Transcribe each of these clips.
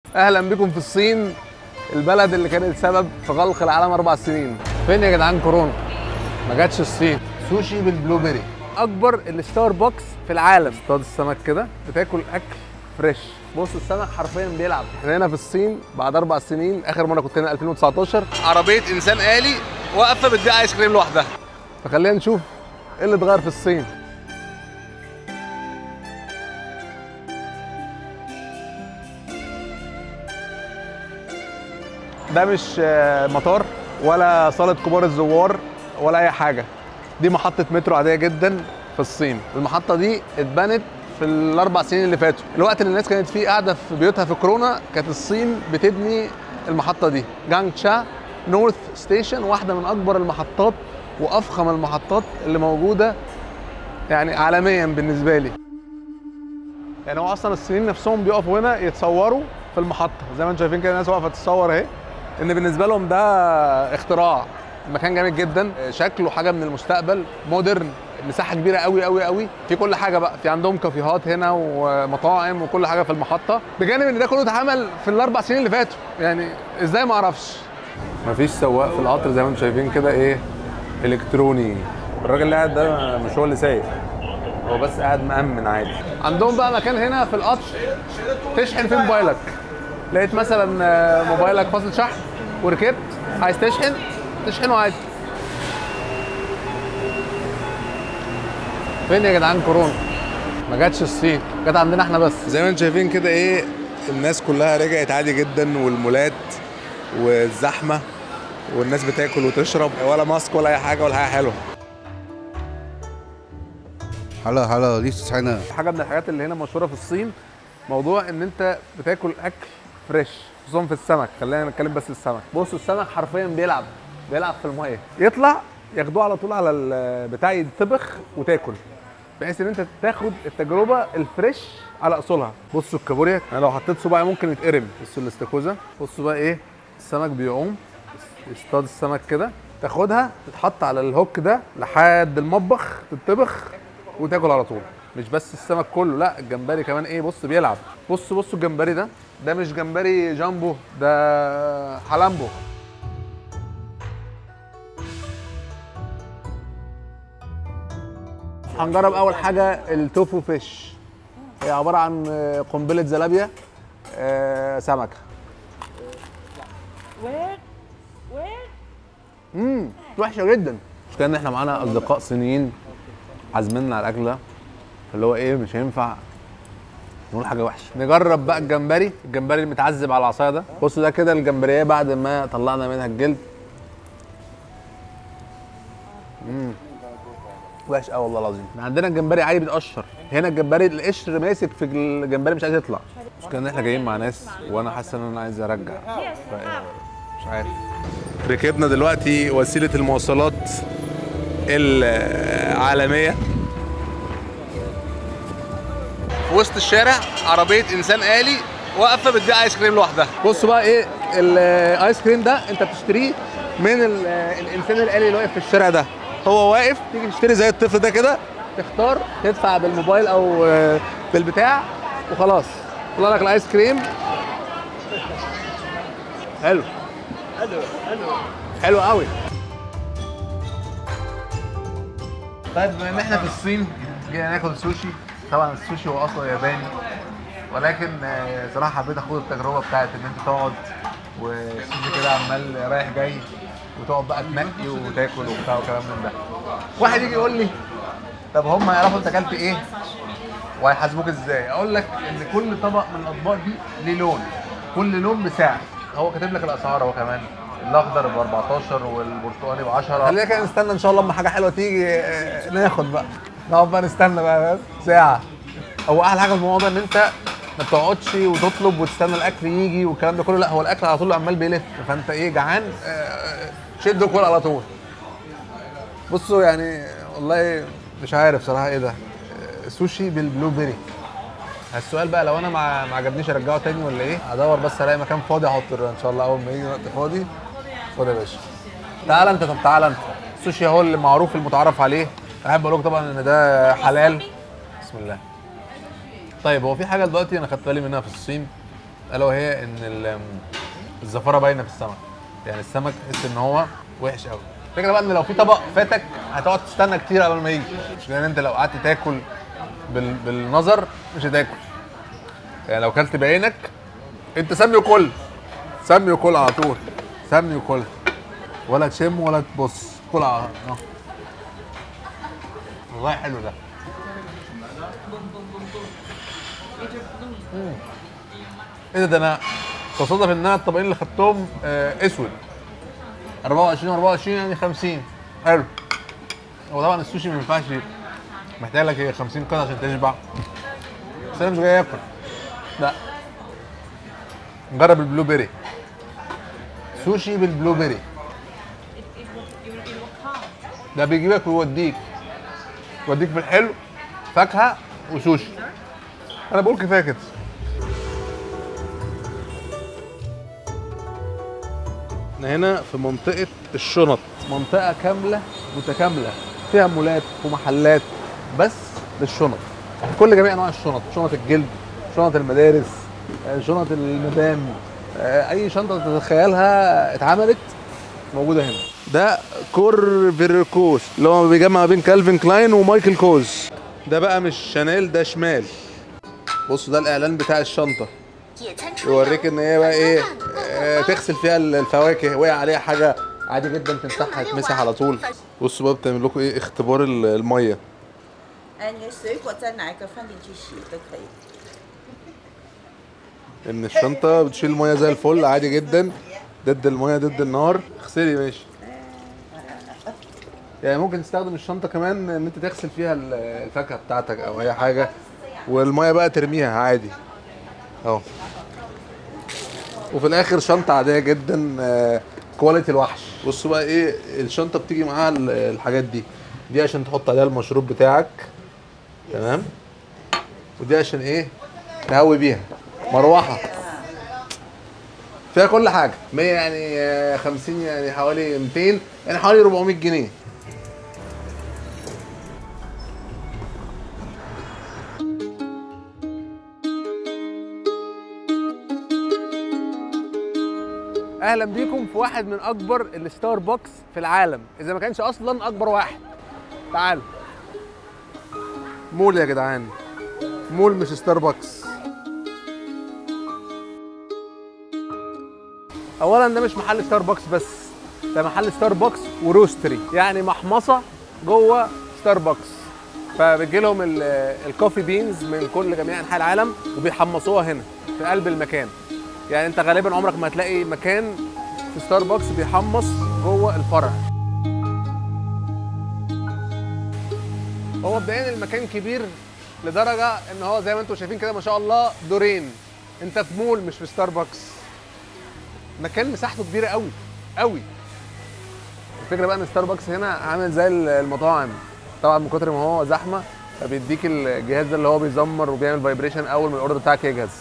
اهلا بكم في الصين البلد اللي كانت سبب في غلق العالم اربع سنين فين يا جدعان كورونا ما جاتش الصين سوشي بالبلو بيري اكبر الستاربكس في العالم اصطاد السمك كده بتاكل اكل فريش بص السمك حرفيا بيلعب احنا هنا في الصين بعد اربع سنين اخر مره كنت هنا 2019 عربيه انسان آلي واقفه بتبيع ايس كريم لوحدها فخلينا نشوف ايه اللي اتغير في الصين ده مش آه، مطار ولا صالة كبار الزوار ولا أي حاجة دي محطة مترو عادية جدا في الصين المحطة دي اتبنت في الأربع سنين اللي فاتوا الوقت اللي الناس كانت فيه قاعدة في بيوتها في كورونا كانت الصين بتبني المحطة دي جانج تشا نورث ستيشن واحدة من أكبر المحطات وأفخم المحطات اللي موجودة يعني عالميا بالنسبة لي يعني هو اصلا الصينيين نفسهم بيقفوا هنا يتصوروا في المحطه زي ما انتم شايفين كده الناس واقفه تتصور اهي ان بالنسبه لهم ده اختراع المكان جامد جدا شكله حاجه من المستقبل مودرن مساحه كبيره قوي قوي قوي في كل حاجه بقى في عندهم كافيهات هنا ومطاعم وكل حاجه في المحطه بجانب ان ده كله اتعمل في الاربع سنين اللي فاتوا يعني ازاي ما اعرفش مفيش سواق في القطر زي ما انتم شايفين كده ايه الكتروني الراجل اللي قاعد ده مش هو اللي سايق هو بس قاعد مأمن عادي عندهم بقى مكان هنا في القطر تشحن فيه موبايلك لقيت مثلا آه، موبايلك فاصل شحن وركبت عايز تشحن تشحنه عادي فين يا جدعان كورونا ما جاتش الصين جت عندنا احنا بس زي ما انتم شايفين كده ايه الناس كلها رجعت عادي جدا والمولات والزحمه والناس بتاكل وتشرب ولا ماسك ولا اي حاجه ولا حاجه حلوه Hello, hello, this is China. حاجه من الحاجات اللي هنا مشهوره في الصين موضوع ان انت بتاكل اكل فريش خصوصا في السمك خلينا نتكلم بس السمك بص السمك حرفيا بيلعب بيلعب في الميه يطلع ياخدوه على طول على البتاع يتطبخ وتاكل بحيث ان انت تاخد التجربه الفريش على اصولها بصوا الكابوريا انا لو حطيت صباعي ممكن يتقرم بصوا الاستاكوزا بصوا بقى ايه السمك بيعوم يصطاد السمك كده تاخدها تتحط على الهوك ده لحد المطبخ تتطبخ وتاكل على طول مش بس السمك كله لا الجمبري كمان ايه بص بيلعب بص بصوا الجمبري ده ده مش جمبري جامبو ده حلامبو هنجرب اول حاجه التوفو فيش هي عباره عن آه، قنبله زلابيا آه، سمكه Where? Where? امم وحشه جدا مش ان احنا معانا اصدقاء صينيين عازميننا على الاكل ده اللي هو ايه مش هينفع نقول حاجه وحشه نجرب بقى الجمبري الجمبري المتعذب على العصايه ده بصوا ده كده الجمبريه بعد ما طلعنا منها الجلد امم وحش قوي والله العظيم احنا عندنا الجمبري عادي بيتقشر هنا الجمبري القشر ماسك في الجمبري مش عايز يطلع مش ان احنا جايين مع ناس وانا حاسس ان انا عايز ارجع مش عارف ركبنا دلوقتي وسيله المواصلات العالميه في وسط الشارع عربيه انسان آلي واقفه بتبيع ايس كريم لوحدها بصوا بقى ايه الايس كريم ده انت بتشتريه من ال- الانسان الآلي اللي واقف في الشارع ده هو واقف تيجي تشتري زي الطفل ده كده تختار تدفع بالموبايل او آه، بالبتاع وخلاص يطلع لك الايس كريم حلو حلو حلو حلو قوي طيب بما ان احنا في الصين جينا ناكل سوشي طبعا السوشي هو اصلا ياباني ولكن آه، صراحه حبيت اخد التجربه بتاعت ان انت تقعد والسوشي كده عمال رايح جاي وتقعد بقى تنقي وتاكل وبتاع وكلام من ده واحد يجي يقول لي طب هم يعرفوا انت اكلت ايه وهيحاسبوك ازاي اقول لك ان كل طبق من الاطباق دي ليه لون كل لون بسعر هو كاتب لك الاسعار هو كمان الاخضر ب 14 والبرتقالي ب 10 خلينا كده نستنى ان شاء الله اما حاجه حلوه تيجي آه، ناخد بقى نقعد بقى نستنى بقى بس ساعه هو احلى حاجه في الموضوع ده ان انت ما بتقعدش وتطلب وتستنى الاكل يجي والكلام ده كله لا هو الاكل على طول عمال بيلف فانت ايه جعان آه، شد وكل على طول بصوا يعني والله مش عارف صراحه ايه ده آه، سوشي بالبلو بيري السؤال بقى لو انا ما ما عجبنيش ارجعه تاني ولا ايه ادور بس الاقي مكان فاضي احطه ان شاء الله اول ما يجي وقت فاضي خد يا باشا تعال انت طب تعال انت السوشي هو اللي معروف المتعارف عليه احب اقول لكم طبعا ان ده حلال بسم الله طيب هو في حاجه دلوقتي انا خدت بالي منها في الصين الا وهي ان ال- الزفاره باينه في السمك يعني السمك تحس ان هو وحش قوي الفكره بقى ان لو في طبق فاتك هتقعد تستنى كتير قبل ما يجي مش لان انت لو قعدت تاكل بال... بالنظر مش هتاكل يعني لو كلت بعينك انت سمي وكل سمي وكل على طول سمي وكل ولا تشم ولا تبص كل على اه. والله حلو ده مم. ايه ده ده انا تصادف ان انا الطبقين اللي خدتهم آه اسود 24 24 يعني 50 حلو هو طبعا السوشي ما ينفعش محتاج لك إيه 50 قطعه عشان تشبع بس انا مش جاي اكل لا نجرب البلو بيري سوشي بالبلو بيري It, it will, it will, it will come. ده بيجيبك ويوديك يوديك في الحلو فاكهه وسوشي انا بقول كفايه كده احنا هنا في منطقه الشنط منطقه كامله متكامله فيها مولات ومحلات بس للشنط كل جميع انواع الشنط شنط الجلد شنط المدارس آه، شنط المدام آه، اي شنطه تتخيلها اتعملت موجوده هنا ده كور فيركوس اللي هو بيجمع ما بين كالفين كلاين ومايكل كوز ده بقى مش شانيل ده شمال بصوا ده الاعلان بتاع الشنطه يوريك ان هي بقى ايه آه، تغسل فيها الفواكه وقع عليها حاجه عادي جدا تمسحها تمسح على طول بصوا بقى بتعمل لكم ايه اختبار ال- الميه 哎，你的水果再拿一个放进去洗都可以。 ان الشنطه بتشيل الميه زي الفل عادي جدا ضد الميه ضد النار اغسلي ماشي يعني ممكن تستخدم الشنطه كمان ان انت تغسل فيها ال- الفاكهه بتاعتك او اي حاجه والميه بقى ترميها عادي اهو وفي الاخر شنطه عاديه جدا آه، كواليتي الوحش بصوا بقى ايه الشنطه بتيجي معاها ال- الحاجات دي دي عشان تحط عليها المشروب بتاعك تمام ودي عشان ايه تهوي بيها مروحه فيها كل حاجه 100 يعني آه، 50 يعني حوالي 200 يعني حوالي 400 جنيه اهلا بيكم في واحد من اكبر الستاربكس في العالم اذا ما كانش اصلا اكبر واحد تعالوا مول يا جدعان مول مش ستاربكس اولا ده مش محل ستاربكس بس ده محل ستاربكس وروستري يعني محمصه جوه ستاربكس فبتجي لهم ال- الكوفي بينز من كل جميع انحاء العالم وبيحمصوها هنا في قلب المكان يعني انت غالبا عمرك ما هتلاقي مكان في ستاربكس بيحمص جوه الفرع هو مبدئيا المكان كبير لدرجه ان هو زي ما انتم شايفين كده ما شاء الله دورين انت في مول مش في ستاربكس مكان مساحته كبيره قوي قوي الفكره بقى ان ستاربكس هنا عامل زي المطاعم طبعا من كتر ما هو زحمه فبيديك الجهاز ده اللي هو بيزمر وبيعمل فايبريشن اول ما الاوردر بتاعك يجهز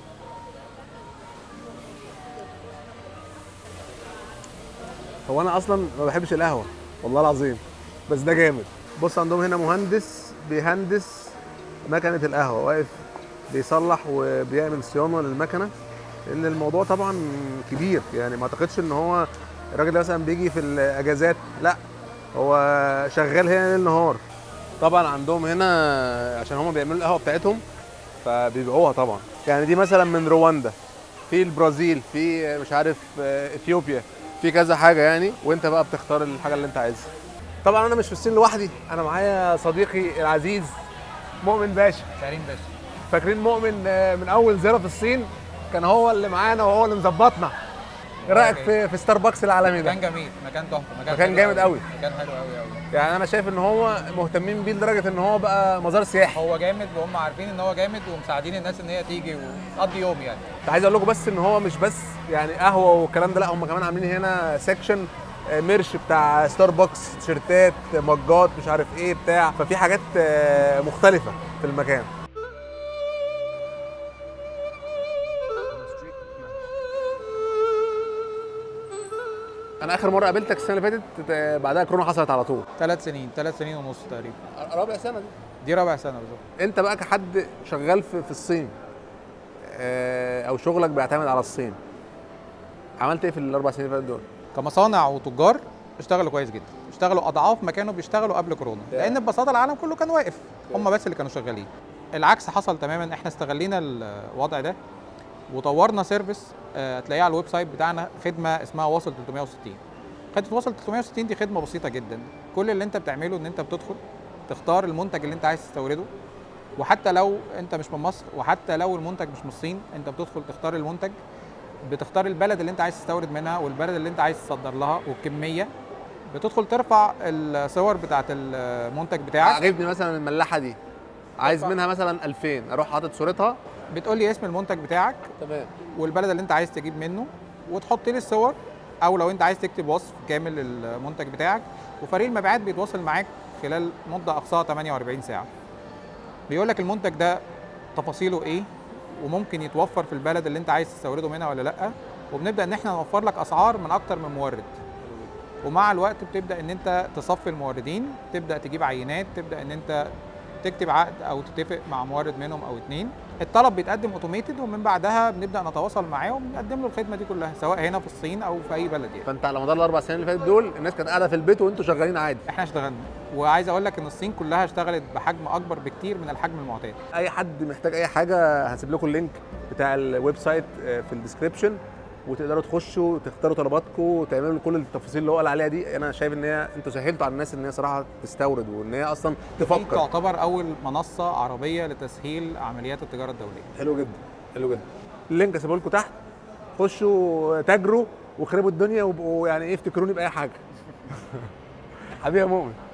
هو انا اصلا ما بحبش القهوه والله العظيم بس ده جامد بص عندهم هنا مهندس بيهندس مكنه القهوه واقف بيصلح وبيعمل صيانه للمكنه لان الموضوع طبعا كبير يعني ما اعتقدش ان هو الراجل ده مثلا بيجي في الاجازات لا هو شغال هنا ليل نهار طبعا عندهم هنا عشان هم بيعملوا القهوه بتاعتهم فبيبيعوها طبعا يعني دي مثلا من رواندا في البرازيل في مش عارف آه، اثيوبيا في كذا حاجه يعني وانت بقى بتختار الحاجه اللي انت عايزها طبعا انا مش في الصين لوحدي انا معايا صديقي العزيز مؤمن باشا كريم باشا فاكرين مؤمن آه، من اول زياره في الصين كان هو اللي معانا وهو اللي مظبطنا ايه رايك في في ستاربكس العالمي ده مكان جميل مكان تحفه مكان مكان حلو جامد قوي. مكان حلو قوي قوي يعني انا شايف ان هو مهتمين بيه لدرجه ان هو بقى مزار سياحي هو جامد وهم عارفين ان هو جامد ومساعدين الناس ان هي تيجي وتقضي يوم يعني كنت عايز اقول لكم بس ان هو مش بس يعني قهوه والكلام ده لا هم كمان عاملين هنا سيكشن ميرش بتاع ستاربكس تيشيرتات مجات مش عارف ايه بتاع ففي حاجات آه، مختلفه في المكان انا اخر مره قابلتك السنه اللي فاتت آه، بعدها كورونا حصلت على طول ثلاث سنين ثلاث سنين ونص تقريبا رابع سنه دي دي رابع سنه بالظبط انت بقى كحد شغال في, في الصين آه، او شغلك بيعتمد على الصين عملت ايه في الاربع سنين اللي فاتوا دول كمصانع وتجار اشتغلوا كويس جدا اشتغلوا اضعاف ما كانوا بيشتغلوا قبل كورونا لان ببساطه العالم كله كان واقف هم بس اللي كانوا شغالين العكس حصل تماما احنا استغلينا الوضع ده وطورنا سيرفيس آه، هتلاقيه على الويب سايت بتاعنا خدمه اسمها واصل 360 خدمه واصل 360 دي خدمه بسيطه جدا كل اللي انت بتعمله ان انت بتدخل تختار المنتج اللي انت عايز تستورده وحتى لو انت مش من مصر وحتى لو المنتج مش من الصين انت بتدخل تختار المنتج بتختار البلد اللي انت عايز تستورد منها والبلد اللي انت عايز تصدر لها والكميه بتدخل ترفع الصور بتاعت المنتج بتاعك عجبني مثلا الملاحه دي عايز طبعا. منها مثلا 2000 اروح حاطط صورتها بتقول لي اسم المنتج بتاعك تمام والبلد اللي انت عايز تجيب منه وتحط لي الصور او لو انت عايز تكتب وصف كامل للمنتج بتاعك وفريق المبيعات بيتواصل معاك خلال مده اقصاها 48 ساعه بيقول لك المنتج ده تفاصيله ايه وممكن يتوفر في البلد اللي انت عايز تستورده منها ولا لا وبنبدا ان احنا نوفر لك اسعار من اكتر من مورد ومع الوقت بتبدا ان انت تصفي الموردين تبدا تجيب عينات تبدا ان انت تكتب عقد او تتفق مع مورد منهم او اتنين الطلب بيتقدم اوتوميتد ومن بعدها بنبدا نتواصل معاه وبنقدم له الخدمه دي كلها سواء هنا في الصين او في اي بلد يعني فانت على مدار الاربع سنين اللي فاتت دول الناس كانت قاعده في البيت وانتوا شغالين عادي احنا اشتغلنا وعايز اقول لك ان الصين كلها اشتغلت بحجم اكبر بكتير من الحجم المعتاد اي حد محتاج اي حاجه هسيب لكم اللينك بتاع الويب سايت آه، في الديسكربشن وتقدروا تخشوا تختاروا طلباتكم وتعملوا كل التفاصيل اللي هو قال عليها دي انا شايف ان هي انتوا سهلتوا على الناس ان هي صراحه تستورد وان هي اصلا دي تفكر تعتبر اول منصه عربيه لتسهيل عمليات التجاره الدوليه حلو جدا حلو جدا اللينك هسيبه لكم تحت خشوا تاجروا واخربوا الدنيا وابقوا يعني ايه افتكروني باي حاجه حبيبي يا مؤمن